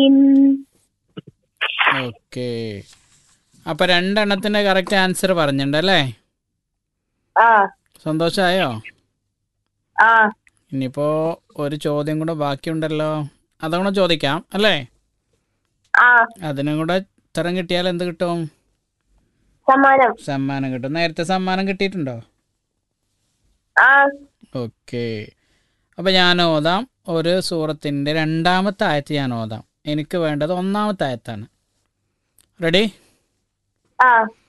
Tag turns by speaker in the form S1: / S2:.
S1: okay അപ്പൊ രണ്ടെണ്ണത്തിന്റെ correct answer പറഞ്ഞിട്ടുണ്ടല്ലേ
S2: ആ
S1: സന്തോഷമായോ
S2: ആ
S1: ഇനിയിപ്പോ ഒരു ചോദ്യം കൂടെ ബാക്കിയുണ്ടല്ലോ അതുകൂടെ ചോദിക്കാം അല്ലേ
S2: ആ
S1: അതിനും കൂടെ ഉത്തരം കിട്ടിയാൽ എന്ത് കിട്ടും
S2: സമ്മാനം
S1: സമ്മാനം കിട്ടും നേരത്തെ സമ്മാനം കിട്ടിയിട്ടുണ്ടോ
S2: ആ
S1: ഓക്കെ അപ്പോൾ ഞാൻ ഓതാം ഒരു സൂറത്തിൻ്റെ രണ്ടാമത്തെ ആയത്ത് ഞാൻ ഓതാം എനിക്ക് വേണ്ടത് ഒന്നാമത്തെ ആയത്താണ് റെഡി
S2: ആ